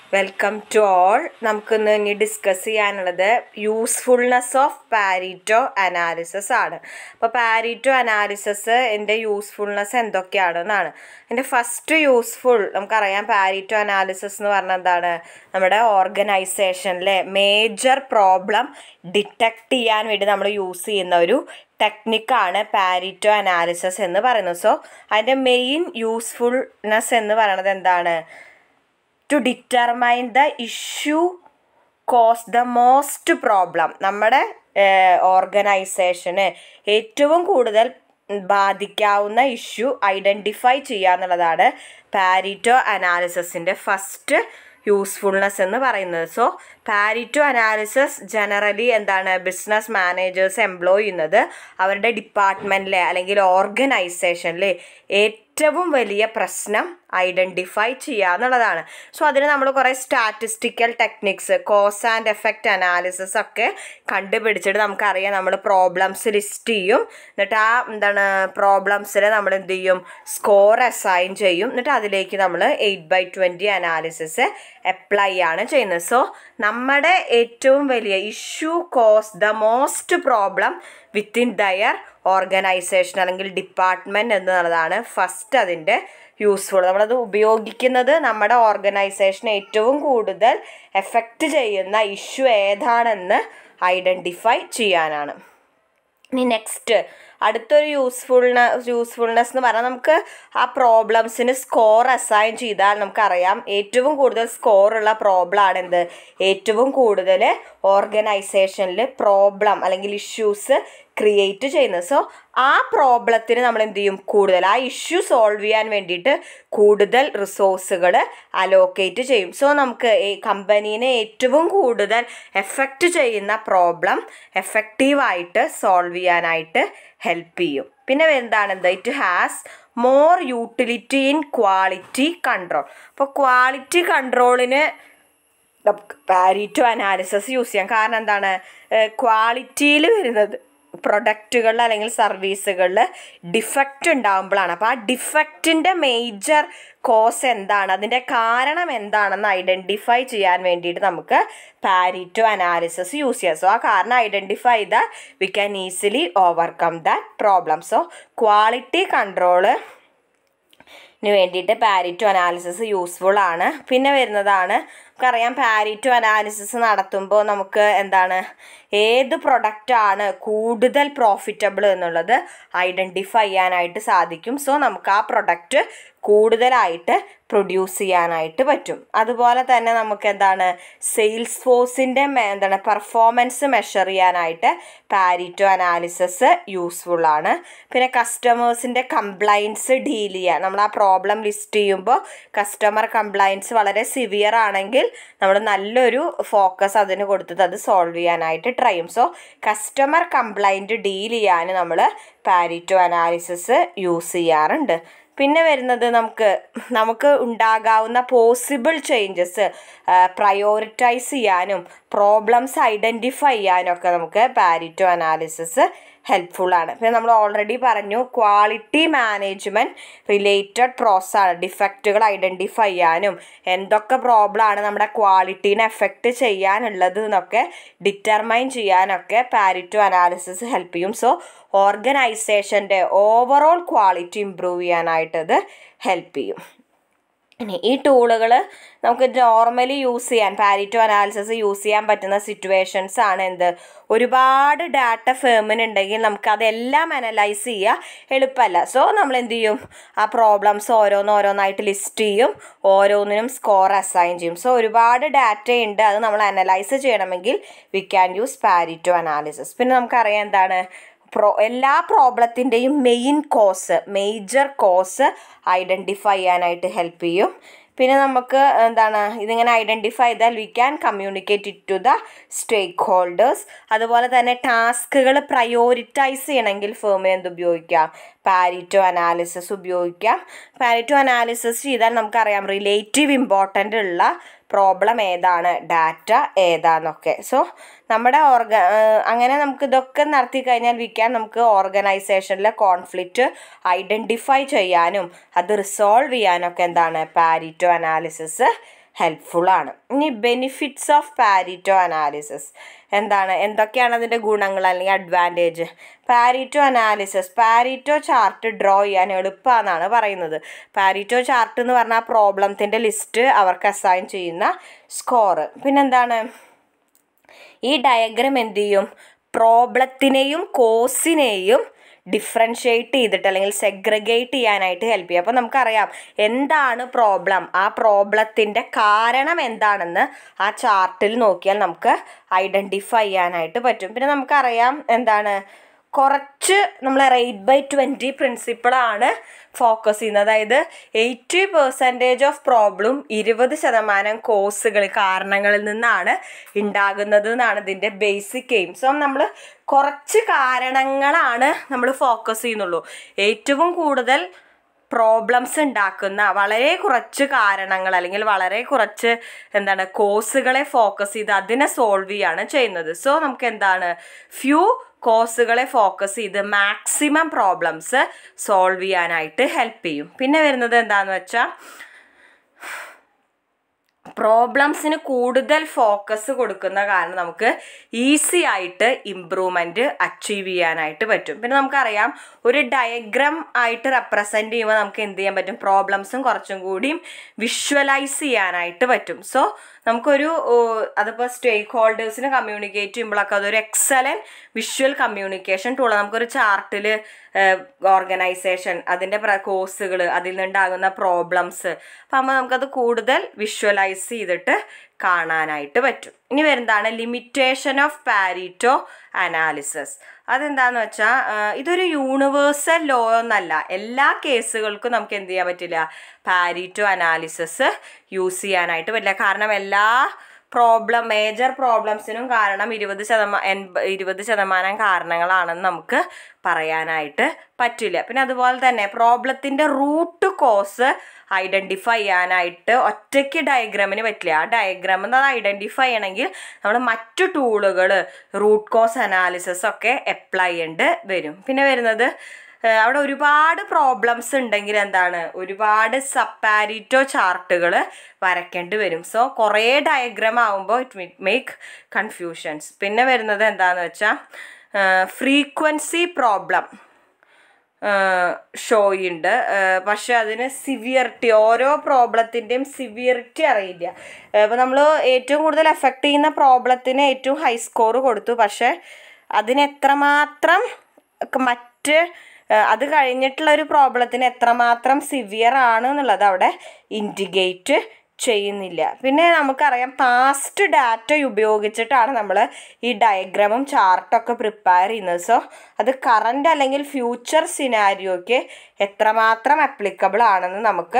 welcome to all നമുക്കിന്ന് ഇനി discuss ചെയ്യാനുള്ളത് യൂസ്ഫുൾനെസ് ഓഫ് പാരിറ്റോ അനാലിസിസ് ആണ് അപ്പോൾ പാരിറ്റോ അനാലിസിസ് എൻ്റെ യൂസ്ഫുൾനെസ് എന്തൊക്കെയാണെന്നാണ് എൻ്റെ ഫസ്റ്റ് യൂസ്ഫുൾ നമുക്കറിയാം പാരിറ്റോ അനാലിസിസ് എന്ന് പറഞ്ഞാൽ എന്താണ് നമ്മുടെ ഓർഗനൈസേഷനിലെ മേജർ പ്രോബ്ലം ഡിറ്റക്ട് ചെയ്യാൻ വേണ്ടി നമ്മൾ യൂസ് ചെയ്യുന്ന ഒരു ടെക്നിക്കാണ് പാരിറ്റോ അനാലിസിസ് എന്ന് പറയുന്നത് സോ അതിൻ്റെ മെയിൻ യൂസ്ഫുൾനെസ് എന്ന് പറയുന്നത് എന്താണ് to determine the issue cause the most problem നമ്മുടെ ഓർഗനൈസേഷന് ഏറ്റവും കൂടുതൽ ബാധിക്കാവുന്ന ഇഷ്യൂ ഐഡൻറ്റിഫൈ ചെയ്യുക എന്നുള്ളതാണ് പാരിറ്റോ അനാലിസിസിൻ്റെ ഫസ്റ്റ് യൂസ്ഫുൾനെസ് എന്ന് പറയുന്നത് സോ പാരിറ്റോ അനാലിസിസ് ജനറലി എന്താണ് ബിസിനസ് മാനേജേഴ്സ് എംപ്ലോയ് ചെയ്യുന്നത് അവരുടെ ഡിപ്പാർട്ട്മെൻറ്റിലെ അല്ലെങ്കിൽ ഓർഗനൈസേഷനിലെ ഏറ്റവും വലിയ പ്രശ്നം ഐഡൻറ്റിഫൈ ചെയ്യുക എന്നുള്ളതാണ് സോ അതിന് നമ്മൾ കുറേ statistical techniques cause and effect analysis ഒക്കെ കണ്ടുപിടിച്ചിട്ട് നമുക്കറിയാം നമ്മൾ പ്രോബ്ലംസ് ലിസ്റ്റ് ചെയ്യും എന്നിട്ട് ആ എന്താണ് പ്രോബ്ലംസിൽ നമ്മൾ എന്ത് ചെയ്യും സ്കോർ അസൈൻ ചെയ്യും എന്നിട്ട് അതിലേക്ക് നമ്മൾ eight by twenty analysis apply ആണ് ചെയ്യുന്നത് സോ നമ്മുടെ ഏറ്റവും വലിയ issue cause the most problem within their organisation അല്ലെങ്കിൽ ഡിപ്പാർട്ട്മെൻറ്റ് എന്നുള്ളതാണ് ഫസ്റ്റ് അതിൻ്റെ യൂസ്ഫുൾ നമ്മളത് ഉപയോഗിക്കുന്നത് നമ്മുടെ ഓർഗനൈസേഷൻ ഏറ്റവും കൂടുതൽ എഫക്റ്റ് ചെയ്യുന്ന ഇഷ്യൂ ഏതാണെന്ന് ഐഡൻറ്റിഫൈ ചെയ്യാനാണ് ഇനി നെക്സ്റ്റ് അടുത്തൊരു യൂസ്ഫുൾനെ യൂസ്ഫുൾനെസ് എന്ന് പറഞ്ഞാൽ നമുക്ക് ആ പ്രോബ്ലംസിന് സ്കോർ അസൈൻ ചെയ്താൽ നമുക്കറിയാം ഏറ്റവും കൂടുതൽ സ്കോറുള്ള പ്രോബ്ലം ആണ് എന്ത് ഏറ്റവും കൂടുതൽ ഓർഗനൈസേഷനിൽ പ്രോബ്ലം അല്ലെങ്കിൽ ഇഷ്യൂസ് ക്രിയേറ്റ് ചെയ്യുന്നത് സോ ആ പ്രോബ്ലത്തിന് നമ്മൾ എന്ത് ചെയ്യും കൂടുതൽ ആ ഇഷ്യൂ സോൾവ് ചെയ്യാൻ വേണ്ടിയിട്ട് കൂടുതൽ റിസോഴ്സുകൾ അലോക്കേറ്റ് ചെയ്യും സോ നമുക്ക് കമ്പനീനെ ഏറ്റവും കൂടുതൽ എഫക്റ്റ് ചെയ്യുന്ന പ്രോബ്ലം എഫക്റ്റീവായിട്ട് സോൾവ് ചെയ്യാനായിട്ട് ഹെൽപ്പ് ചെയ്യും പിന്നെ എന്താണ് എന്താ it has more utility in quality control അപ്പോൾ ക്വാളിറ്റി കൺട്രോളിന് പാരിറ്റോ അനാലിസിസ് യൂസ് ചെയ്യാം കാരണം എന്താണ് ക്വാളിറ്റിയിൽ വരുന്നത് പ്രൊഡക്റ്റുകളിൽ അല്ലെങ്കിൽ സർവീസുകളിൽ ഡിഫക്റ്റ് ഉണ്ടാകുമ്പോഴാണ് അപ്പോൾ ആ ഡിഫക്റ്റിൻ്റെ മേജർ കോസ് എന്താണ് അതിൻ്റെ കാരണം എന്താണെന്ന് ഐഡൻറ്റിഫൈ ചെയ്യാൻ വേണ്ടിയിട്ട് നമുക്ക് പാരിറ്റോ അനാലിസിസ് യൂസ് ചെയ്യാം സോ ആ കാരണം ഐഡൻറ്റിഫൈ ചെയ്താൽ we can easily overcome that problem so quality control ന് വേണ്ടിയിട്ട് പാരിറ്റോ അനാലിസിസ് യൂസ്ഫുൾ ആണ് പിന്നെ വരുന്നതാണ് നമുക്കറിയാം പാരിറ്റോ അനാലിസിസ് നടത്തുമ്പോൾ നമുക്ക് എന്താണ് ഏത് പ്രൊഡക്റ്റാണ് കൂടുതൽ പ്രോഫിറ്റബിൾ എന്നുള്ളത് ഐഡൻറ്റിഫൈ ചെയ്യാനായിട്ട് സാധിക്കും സോ നമുക്ക് ആ പ്രൊഡക്റ്റ് കൂടുതലായിട്ട് പ്രൊഡ്യൂസ് ചെയ്യാനായിട്ട് പറ്റും അതുപോലെ തന്നെ നമുക്ക് എന്താണ് സെയിൽസ് ഫോഴ്സിൻ്റെ എന്താണ് പെർഫോമൻസ് മെഷർ ചെയ്യാനായിട്ട് പാരിറ്റോ അനാലിസിസ് യൂസ്ഫുൾ ആണ് പിന്നെ കസ്റ്റമേഴ്സിൻ്റെ കംപ്ലൈൻസ് ഡീൽ ചെയ്യാൻ നമ്മൾ ആ പ്രോബ്ലം ലിസ്റ്റ് ചെയ്യുമ്പോൾ കസ്റ്റമർ കംപ്ലൈൻസ് വളരെ സിവിയർ ആണെങ്കിൽ നമ്മൾ നല്ലൊരു ഫോക്കസ് അതിന് കൊടുത്തിട്ട് അത് സോൾവ് ചെയ്യാനായിട്ട് ട്രൈ ചെയ്യും സോ കസ്റ്റമർ കംപ്ലൈൻറ്റ് ഡീൽ ചെയ്യാൻ നമ്മൾ പാരിറ്റോ അനാലിസിസ് യൂസ് ചെയ്യാറുണ്ട് പിന്നെ വരുന്നത് നമുക്ക് നമുക്ക് ഉണ്ടാകാവുന്ന പോസിബിൾ ചേഞ്ചസ് പ്രയോറിറ്റൈസ് ചെയ്യാനും പ്രോബ്ലംസ് ഐഡൻറ്റിഫൈ ചെയ്യാനും ഒക്കെ നമുക്ക് പാരിറ്റോ അനാലിസിസ് ഹെൽപ്ഫുള്ളാണ് പിന്നെ നമ്മൾ ഓൾറെഡി പറഞ്ഞു ക്വാളിറ്റി മാനേജ്മെൻറ്റ് റിലേറ്റഡ് പ്രോസസ്സാണ് ഡിഫക്റ്റുകൾ ഐഡൻറ്റിഫൈ ചെയ്യാനും എന്തൊക്കെ പ്രോബ്ലമാണ് നമ്മുടെ ക്വാളിറ്റീനെ എഫക്റ്റ് ചെയ്യാനുള്ളത് എന്നൊക്കെ ഡിറ്റർമൈൻ ചെയ്യാനൊക്കെ പാരിറ്റോ അനാലിസിസ് ഹെൽപ്പ് ചെയ്യും സോ ഓർഗനൈസേഷൻ്റെ ഓവറോൾ ക്വാളിറ്റി ഇമ്പ്രൂവ് ചെയ്യാനായിട്ടത് ഹെൽപ്പ് ചെയ്യും ഇനി ഈ ടൂളുകൾ നമുക്ക് നോർമലി യൂസ് ചെയ്യാൻ പാരിറ്റോ അനാലിസിസ് യൂസ് ചെയ്യാൻ പറ്റുന്ന സിറ്റുവേഷൻസ് ആണ് എന്ത് ഒരുപാട് ഡാറ്റ ഫേമിനുണ്ടെങ്കിൽ നമുക്ക് അതെല്ലാം അനലൈസ് ചെയ്യുക എളുപ്പമല്ല സോ നമ്മൾ എന്ത് ചെയ്യും ആ പ്രോബ്ലംസ് ഓരോന്നോരോന്നായിട്ട് ലിസ്റ്റ് ചെയ്യും ഓരോന്നിനും സ്കോർ അസൈൻ ചെയ്യും സോ ഒരുപാട് ഡാറ്റ ഉണ്ട് അത് നമ്മൾ അനലൈസ് ചെയ്യണമെങ്കിൽ we can use Pareto analysis പിന്നെ നമുക്കറിയാം എന്താണ് പ്രോ എല്ലാ പ്രോബ്ലത്തിൻ്റെയും main cause major cause identify ചെയ്യാനായിട്ട് ഹെൽപ്പ് ചെയ്യും പിന്നെ നമുക്ക് എന്താണ് ഇതിങ്ങനെ ഐഡൻറ്റിഫൈ ചെയ്താൽ we can communicate it to the stakeholders അതുപോലെ തന്നെ ടാസ്കുകൾ പ്രയോറിറ്റൈസ് ചെയ്യണമെങ്കിൽ ഫേമിന് എന്ത് ഉപയോഗിക്കാം പാരിറ്റോ അനാലിസിസ് ഉപയോഗിക്കാം പാരിറ്റോ അനാലിസിസ് ചെയ്താൽ നമുക്കറിയാം റിലേറ്റീവ് ഇമ്പോർട്ടൻ്റ് ഉള്ള പ്രോബ്ലം ഏതാണ് ഡാറ്റ ഏതാന്നൊക്കെ സോ നമ്മുടെ ഓർഗ അങ്ങനെ നമുക്ക് ഇതൊക്കെ നടത്തി കഴിഞ്ഞാൽ വിൽക്കാൻ നമുക്ക് ഓർഗനൈസേഷനിലെ കോൺഫ്ലിക്റ്റ് ഐഡൻറ്റിഫൈ ചെയ്യാനും അത് റിസോൾവ് ചെയ്യാനൊക്കെ എന്താണ് പാരിറ്റോ അനാലിസിസ് ഹെൽപ്ഫുൾ ആണ് ഇനി ബെനിഫിറ്റ്സ് ഓഫ് പാരിറ്റോ അനാലിസിസ് എന്താണ് എന്തൊക്കെയാണ് അതിൻ്റെ ഗുണങ്ങൾ അല്ലെങ്കിൽ advantage Pareto analysis Pareto chart draw ചെയ്യാൻ എളുപ്പമാണെന്നാണ് പറയുന്നത് പാരിറ്റോ ചാർട്ട് എന്ന് പറഞ്ഞാൽ പ്രോബ്ലത്തിൻ്റെ ലിസ്റ്റ് അവർക്ക് അസൈൻ ചെയ്യുന്ന സ്കോർ പിന്നെന്താണ് ഈ ഡയഗ്രാം എന്ത് ചെയ്യും പ്രോബ്ലത്തിനെയും കോസിനെയും ഡിഫറൻഷ്യേറ്റ് ചെയ്തിട്ട് അല്ലെങ്കിൽ സെഗ്രഗേറ്റ് ചെയ്യാനായിട്ട് ഹെൽപ്പ് ചെയ്യും അപ്പോൾ നമുക്കറിയാം എന്താണ് പ്രോബ്ലം ആ പ്രോബ്ലത്തിൻ്റെ കാരണം എന്താണെന്ന് ആ ചാർട്ടിൽ നോക്കിയാൽ നമുക്ക് ഐഡൻറ്റിഫൈ ചെയ്യാനായിട്ട് പറ്റും പിന്നെ നമുക്കറിയാം എന്താണ് കുറച്ച് നമ്മൾ റേറ്റ് ബൈ ട്വൻറ്റി പ്രിൻസിപ്പിളാണ് ഫോക്കസ് ചെയ്യുന്നത് അതായത് എയ്റ്റി പെർസെൻറ്റേജ് ഓഫ് പ്രോബ്ലം ഇരുപത് ശതമാനം കോഴ്സുകൾ കാരണങ്ങളിൽ നിന്നാണ് ഉണ്ടാകുന്നത് എന്നാണ് ഇതിൻ്റെ ബേസിക് എയിം സോ നമ്മൾ കുറച്ച് കാരണങ്ങളാണ് നമ്മൾ ഫോക്കസ് ചെയ്യുന്നുള്ളൂ ഏറ്റവും കൂടുതൽ പ്രോബ്ലംസ് ഉണ്ടാക്കുന്ന വളരെ കുറച്ച് കാരണങ്ങൾ അല്ലെങ്കിൽ വളരെ കുറച്ച് എന്താണ് കോഴ്സുകളെ ഫോക്കസ് ചെയ്ത് അതിനെ സോൾവ് ചെയ്യാണ് ചെയ്യുന്നത് സോ നമുക്ക് എന്താണ് ഫ്യൂ കോഴ്സുകളെ ഫോക്കസ് ചെയ്ത് മാക്സിമം പ്രോബ്ലംസ് സോൾവ് ചെയ്യാനായിട്ട് ഹെൽപ്പ് ചെയ്യും പിന്നെ വരുന്നത് എന്താണെന്ന് വെച്ചാൽ പ്രോബ്ലംസിന് കൂടുതൽ ഫോക്കസ് കൊടുക്കുന്ന കാരണം നമുക്ക് ഈസി ആയിട്ട് ഇമ്പ്രൂവ്മെൻറ്റ് അച്ചീവ് ചെയ്യാനായിട്ട് പറ്റും പിന്നെ നമുക്കറിയാം ഒരു ഡയഗ്രാം ആയിട്ട് റെപ്രസെൻറ്റ് ചെയ്യുമ്പോൾ നമുക്ക് എന്ത് ചെയ്യാൻ പറ്റും പ്രോബ്ലംസും കുറച്ചും കൂടിയും വിഷ്വലൈസ് ചെയ്യാനായിട്ട് പറ്റും സോ നമുക്കൊരു അതിപ്പോൾ സ്റ്റേക്ക് ഹോൾഡേഴ്സിന് കമ്മ്യൂണിക്കേറ്റ് ചെയ്യുമ്പോഴൊക്കെ അതൊരു എക്സലൻറ്റ് വിഷ്വൽ കമ്മ്യൂണിക്കേഷൻ ടൂൾ നമുക്കൊരു ചാർട്ടിൽ ഓർഗനൈസേഷൻ അതിൻ്റെ കോഴ്സുകൾ അതിൽ നിന്നുണ്ടാകുന്ന പ്രോബ്ലംസ് അപ്പം ആകുമ്പോൾ നമുക്കത് കൂടുതൽ വിഷ്വലൈസ് ചെയ്തിട്ട് കാണാനായിട്ട് പറ്റും ഇനി വരുന്നതാണ് ലിമിറ്റേഷൻ ഓഫ് പാരിറ്റോ അനാലിസിസ് അതെന്താന്ന് വെച്ചാൽ ഇതൊരു യൂണിവേഴ്സൽ ലോ ഒന്നല്ല എല്ലാ കേസുകൾക്കും നമുക്ക് എന്ത് ചെയ്യാൻ പറ്റില്ല പാരിറ്റോ അനാലിസിസ് യൂസ് ചെയ്യാനായിട്ട് പറ്റില്ല കാരണം എല്ലാ പ്രോബ്ലം മേജർ പ്രോബ്ലംസിനും കാരണം ഇരുപത് ശതമാനം എൺപ ഇരുപത് ശതമാനം കാരണങ്ങളാണെന്ന് നമുക്ക് പറയാനായിട്ട് പറ്റില്ല പിന്നെ അതുപോലെ തന്നെ പ്രോബ്ലത്തിൻ്റെ റൂട്ട് കോസ് ഐഡൻറ്റിഫൈ ചെയ്യാനായിട്ട് ഒറ്റയ്ക്ക് ഡയഗ്രാമിന് പറ്റില്ല ആ ഡയഗ്രാം എന്ന് ഐഡൻറ്റിഫൈ ചെയ്യണമെങ്കിൽ നമ്മൾ മറ്റു ടൂളുകൾ റൂട്ട് കോസ് അനാലിസിസ് ഒക്കെ അപ്ലൈ ചെയ്യേണ്ടി വരും പിന്നെ വരുന്നത് അവിടെ ഒരുപാട് പ്രോബ്ലംസ് ഉണ്ടെങ്കിൽ എന്താണ് ഒരുപാട് സപ്പാരിറ്റോ ചാർട്ടുകൾ വരയ്ക്കേണ്ടി വരും സോ കുറേ ഡയഗ്രാം ആകുമ്പോൾ ഇറ്റ് മേക്ക് കൺഫ്യൂഷൻസ് പിന്നെ വരുന്നത് എന്താണെന്ന് വെച്ചാൽ ഫ്രീക്വൻസി പ്രോബ്ലം ഷോയുണ്ട് പക്ഷെ അതിന് സിവിയറിറ്റി ഓരോ പ്രോബ്ലത്തിൻ്റെയും സിവിയറിറ്റി അറിയില്ല അപ്പോൾ നമ്മൾ ഏറ്റവും കൂടുതൽ എഫക്റ്റ് ചെയ്യുന്ന പ്രോബ്ലത്തിന് ഏറ്റവും ഹൈ സ്കോർ കൊടുത്തു പക്ഷേ അതിന് എത്രമാത്രം മറ്റ് അത് കഴിഞ്ഞിട്ടുള്ള ഒരു പ്രോബ്ലത്തിന് എത്രമാത്രം സിവിയർ ആണ് എന്നുള്ളത് അവിടെ ഇൻഡിക്കേറ്റ് ചെയ്യുന്നില്ല പിന്നെ നമുക്കറിയാം പാസ്റ്റ് ഡാറ്റ ഉപയോഗിച്ചിട്ടാണ് നമ്മൾ ഈ ഡയഗ്രാമും ചാർട്ടൊക്കെ പ്രിപ്പയർ ചെയ്യുന്നത് സോ അത് കറണ്ട് അല്ലെങ്കിൽ ഫ്യൂച്ചർ സിനാരിയോയ്ക്ക് എത്രമാത്രം അപ്ലിക്കബിൾ ആണെന്ന് നമുക്ക്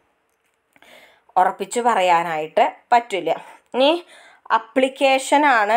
ഉറപ്പിച്ച് പറയാനായിട്ട് പറ്റില്ല ഇനി അപ്ലിക്കേഷനാണ്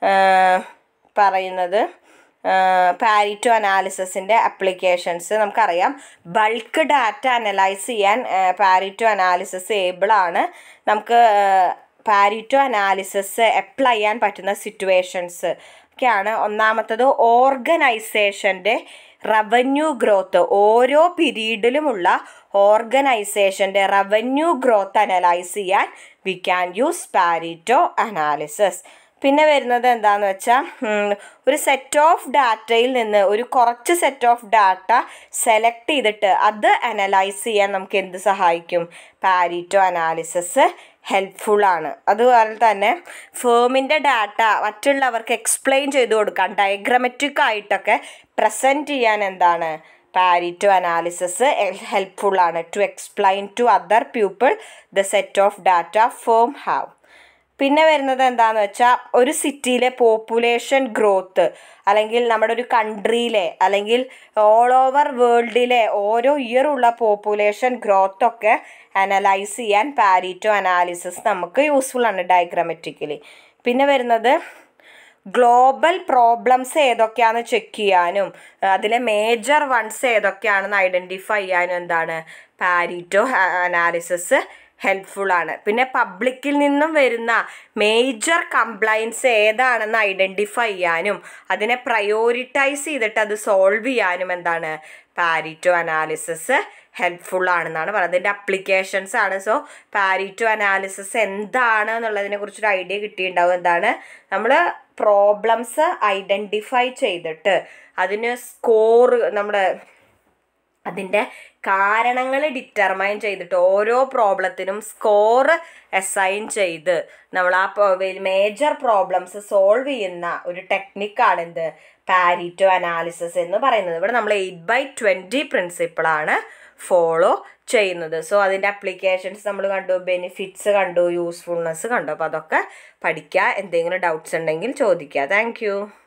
പറയുന്നത് പാരിറ്റോ അനാലിസിസിൻ്റെ അപ്ലിക്കേഷൻസ് നമുക്കറിയാം ബൾക്ക് ഡാറ്റ അനലൈസ് ചെയ്യാൻ പാരിറ്റോ അനാലിസിസ് ഏബിളാണ് നമുക്ക് പാരിറ്റോ അനാലിസിസ് അപ്ലൈ ചെയ്യാൻ പറ്റുന്ന സിറ്റുവേഷൻസ് ഒക്കെയാണ് ഒന്നാമത്തത് ഓർഗനൈസേഷൻ്റെ റവന്യൂ ഗ്രോത്ത് ഓരോ പീരീഡിലുമുള്ള ഓർഗനൈസേഷൻ്റെ റവന്യൂ ഗ്രോത്ത് അനലൈസ് ചെയ്യാൻ we can use Pareto analysis പിന്നെ വരുന്നത് എന്താണെന്ന് വെച്ചാൽ ഒരു സെറ്റ് ഓഫ് ഡാറ്റയിൽ നിന്ന് ഒരു കുറച്ച് സെറ്റ് ഓഫ് ഡാറ്റ സെലക്ട് ചെയ്തിട്ട് അത് അനലൈസ് ചെയ്യാൻ നമുക്ക് എന്ത് സഹായിക്കും പാരിറ്റോ അനാലിസിസ് ഹെൽപ്ഫുൾ ആണ് അതുപോലെ തന്നെ ഫേമിൻ്റെ ഡാറ്റ മറ്റുള്ളവർക്ക് എക്സ്പ്ലെയിൻ ചെയ്ത് കൊടുക്കാൻ ഡയഗ്രമറ്റിക് ആയിട്ടൊക്കെ പ്രസൻറ്റ് ചെയ്യാൻ എന്താണ് പാരിറ്റോ അനാലിസിസ് ഹെൽപ്ഫുൾ ആണ് to explain to other people the set of data firm have പിന്നെ വരുന്നത് എന്താണെന്ന് വെച്ചാൽ ഒരു സിറ്റിയിലെ പോപ്പുലേഷൻ ഗ്രോത്ത് അല്ലെങ്കിൽ നമ്മുടെ ഒരു കൺട്രിയിലെ അല്ലെങ്കിൽ ഓൾ ഓവർ വേൾഡിലെ ഓരോ ഇയർ ഉള്ള പോപ്പുലേഷൻ ഗ്രോത്ത് ഒക്കെ അനലൈസ് ചെയ്യാൻ പാരിറ്റോ അനാലിസിസ് നമുക്ക് യൂസ്ഫുൾ ആണ് ഡയഗ്രമാറ്റിക്കലി പിന്നെ വരുന്നത് ഗ്ലോബൽ പ്രോബ്ലംസ് ഏതൊക്കെയാണെന്ന് ചെക്ക് ചെയ്യാനും അതിലെ മേജർ വൺസ് ഏതൊക്കെയാണെന്ന് ഐഡൻറ്റിഫൈ ചെയ്യാനും എന്താണ് പാരിറ്റോ അനാലിസിസ് ഹെൽപ്ഫുൾ ആണ് പിന്നെ പബ്ലിക്കിൽ നിന്നും വരുന്ന മേജർ കംപ്ലൈൻസ് ഏതാണെന്ന് ഐഡൻറ്റിഫൈ ചെയ്യാനും അതിനെ പ്രയോറിറ്റൈസ് ചെയ്തിട്ട് അത് സോൾവ് ചെയ്യാനും എന്താണ് പാരിറ്റോ അനാലിസിസ് ഹെൽപ്ഫുൾ ആണെന്നാണ് പറയുന്നത് ഇതിൻ്റെ അപ്ലിക്കേഷൻസ് ആണ് സോ പാരിറ്റോ അനാലിസിസ് എന്താണ് എന്നുള്ളതിനെ കുറിച്ചൊരു ഐഡിയ കിട്ടിയിട്ടുണ്ടാവും എന്താണ് നമ്മൾ പ്രോബ്ലംസ് ഐഡൻറ്റിഫൈ ചെയ്തിട്ട് അതിന് സ്കോർ നമ്മുടെ അതിൻ്റെ കാരണങ്ങൾ ഡിറ്റർമൈൻ ചെയ്തിട്ട് ഓരോ പ്രോബ്ലത്തിനും സ്കോർ അസൈൻ ചെയ്ത് നമ്മൾ ആ മേജർ പ്രോബ്ലംസ് സോൾവ് ചെയ്യുന്ന ഒരു ടെക്നിക്കാണ് എന്ത് പാരിറ്റോ അനാലിസിസ് എന്ന് പറയുന്നത് ഇവിടെ നമ്മൾ എയ്റ്റ് ബൈ ട്വൻറ്റി പ്രിൻസിപ്പിളാണ് ഫോളോ ചെയ്യുന്നത് സോ അതിൻ്റെ അപ്ലിക്കേഷൻസ് നമ്മൾ കണ്ടു ബെനിഫിറ്റ്സ് കണ്ടു യൂസ്ഫുൾനെസ് കണ്ടു അപ്പോൾ അതൊക്കെ പഠിക്കുക എന്തെങ്കിലും ഡൗട്ട്സ് ഉണ്ടെങ്കിൽ ചോദിക്കുക താങ്ക്